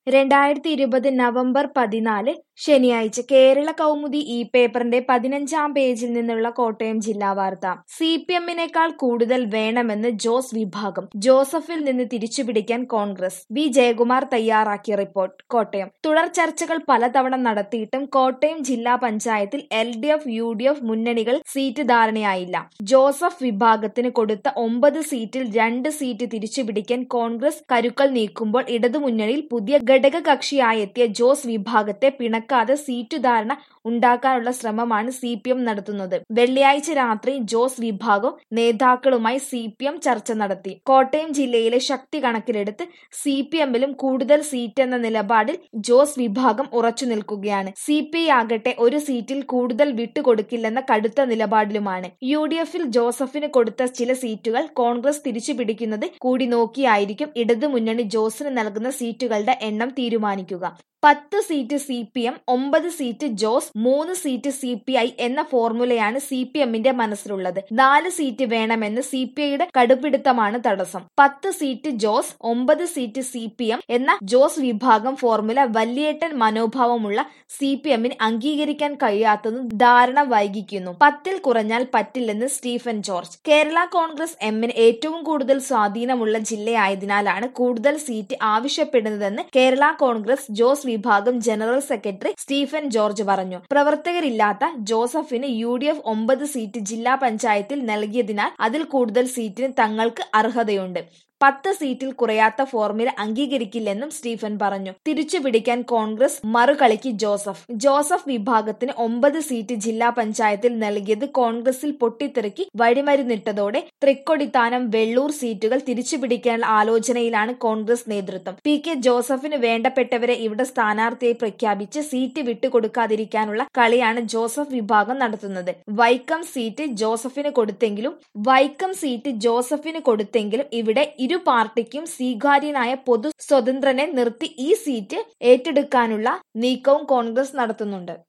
രണ്ടായിരത്തി ഇരുപത് നവംബർ പതിനാല് ശനിയാഴ്ച കേരള കൗമുദി ഈ പേപ്പറിന്റെ പതിനഞ്ചാം പേജിൽ നിന്നുള്ള കോട്ടയം ജില്ലാ വാർത്ത സി പി എമ്മിനേക്കാൾ കൂടുതൽ വേണമെന്ന് ജോസ് വിഭാഗം ജോസഫിൽ നിന്ന് തിരിച്ചുപിടിക്കാൻ കോൺഗ്രസ് വി ജയകുമാർ തയ്യാറാക്കിയ റിപ്പോർട്ട് കോട്ടയം തുടർ ചർച്ചകൾ പലതവണ നടത്തിയിട്ടും കോട്ടയം ജില്ലാ പഞ്ചായത്തിൽ L D F U D F മുന്നണികൾ സീറ്റ് ധാരണയായില്ല ജോസഫ് വിഭാഗത്തിന് കൊടുത്ത ഒമ്പത് സീറ്റിൽ രണ്ട് സീറ്റ് തിരിച്ചുപിടിക്കാൻ കോൺഗ്രസ് കരുക്കൾ നീക്കുമ്പോൾ ഇടതുമുന്നണിയിൽ പുതിയ ഘടകകക്ഷിയായെത്തിയ ജോസ് വിഭാഗത്തെ പിണക്കാതെ സീറ്റു ധാരണ ഉണ്ടാക്കാനുള്ള ശ്രമമാണ് സി പി എം നടത്തുന്നത് വെള്ളിയാഴ്ച രാത്രി ജോസ് വിഭാഗം നേതാക്കളുമായി സി പി എം ചർച്ച നടത്തി കോട്ടയം ജില്ലയിലെ ശക്തി കണക്കിലെടുത്ത് സി പി എമ്മിലും കൂടുതൽ സീറ്റ് എന്ന നിലപാടിൽ ജോസ് വിഭാഗം ഉറച്ചു നിൽക്കുകയാണ് സി പി ഐ ആകട്ടെ ഒരു സീറ്റിൽ കൂടുതൽ വിട്ടുകൊടുക്കില്ലെന്ന കടുത്ത നിലപാടിലുമാണ് യു ഡി എഫിൽ ജോസഫിന് കൊടുത്ത ചില സീറ്റുകൾ കോൺഗ്രസ് തിരിച്ചുപിടിക്കുന്നത് കൂടി നോക്കിയായിരിക്കും ഇടതുമുന്നണി ജോസിന് നൽകുന്ന സീറ്റുകളുടെ എണ്ണം തീരുമാനിക്കുക പത്ത് സീറ്റ് സി പി എം ഒമ്പത് സീറ്റ് ജോസ് മൂന്ന് സീറ്റ് സി പി ഐ എന്ന ഫോർമുലയാണ് സി പി എമ്മിന്റെ മനസ്സിലുള്ളത് നാല് സീറ്റ് വേണമെന്ന് സി പി ഐയുടെ കടുപിടുത്തമാണ് തടസ്സം പത്ത് സീറ്റ് ജോസ് ഒമ്പത് സീറ്റ് സി പി എം എന്ന ജോസ് വിഭാഗം ഫോർമുല വല്യേട്ടൻ മനോഭാവമുള്ള സി പി എമ്മിന് അംഗീകരിക്കാൻ കഴിയാത്തതും ധാരണ വൈകിക്കുന്നു പത്തിൽ കുറഞ്ഞാൽ പറ്റില്ലെന്ന് സ്റ്റീഫൻ ജോർജ് കേരള കോൺഗ്രസ് എമ്മിന് ഏറ്റവും കൂടുതൽ സ്വാധീനമുള്ള ജില്ലയായതിനാലാണ് കൂടുതൽ സീറ്റ് ആവശ്യപ്പെടുന്നതെന്ന് കേരള കോൺഗ്രസ് ജോസ് വിഭാഗം ജനറൽ സെക്രട്ടറി സ്റ്റീഫൻ ജോർജ് പറഞ്ഞു പ്രവർത്തകരില്ലാത്ത ജോസഫിന് യു ഡി എഫ് ഒമ്പത് സീറ്റ് ജില്ലാ പഞ്ചായത്തിൽ നൽകിയതിനാൽ അതിൽ കൂടുതൽ സീറ്റിന് തങ്ങൾക്ക് അർഹതയുണ്ട് പത്ത് സീറ്റിൽ കുറയാത്ത ഫോർമുല അംഗീകരിക്കില്ലെന്നും സ്റ്റീഫൻ പറഞ്ഞു തിരിച്ചുപിടിക്കാൻ കോൺഗ്രസ് മറുകളിക്ക് ജോസഫ് ജോസഫ് വിഭാഗത്തിന് ഒമ്പത് സീറ്റ് ജില്ലാ പഞ്ചായത്തിൽ നൽകിയത് കോൺഗ്രസിൽ പൊട്ടിത്തെറിക്കി വഴിമരുന്നിട്ടതോടെ തൃക്കൊടിത്താനം വെള്ളൂർ സീറ്റുകൾ തിരിച്ചുപിടിക്കാനുള്ള ആലോചനയിലാണ് കോൺഗ്രസ് നേതൃത്വം പി കെ ജോസഫിന് വേണ്ടപ്പെട്ടവരെ ഇവിടെ സ്ഥാനാർത്ഥിയായി പ്രഖ്യാപിച്ച് സീറ്റ് വിട്ടുകൊടുക്കാതിരിക്കാനുള്ള കളിയാണ് ജോസഫ് വിഭാഗം നടത്തുന്നത് വൈക്കം സീറ്റ് ജോസഫിന് കൊടുത്തെങ്കിലും വൈക്കം സീറ്റ് ജോസഫിന് കൊടുത്തെങ്കിലും ഇവിടെ ഇരു പാർട്ടിക്കും സ്വീകാര്യനായ പൊതു സ്വതന്ത്രനെ നിർത്തി ഈ സീറ്റ് ഏറ്റെടുക്കാനുള്ള നീക്കവും കോൺഗ്രസ് നടത്തുന്നുണ്ട്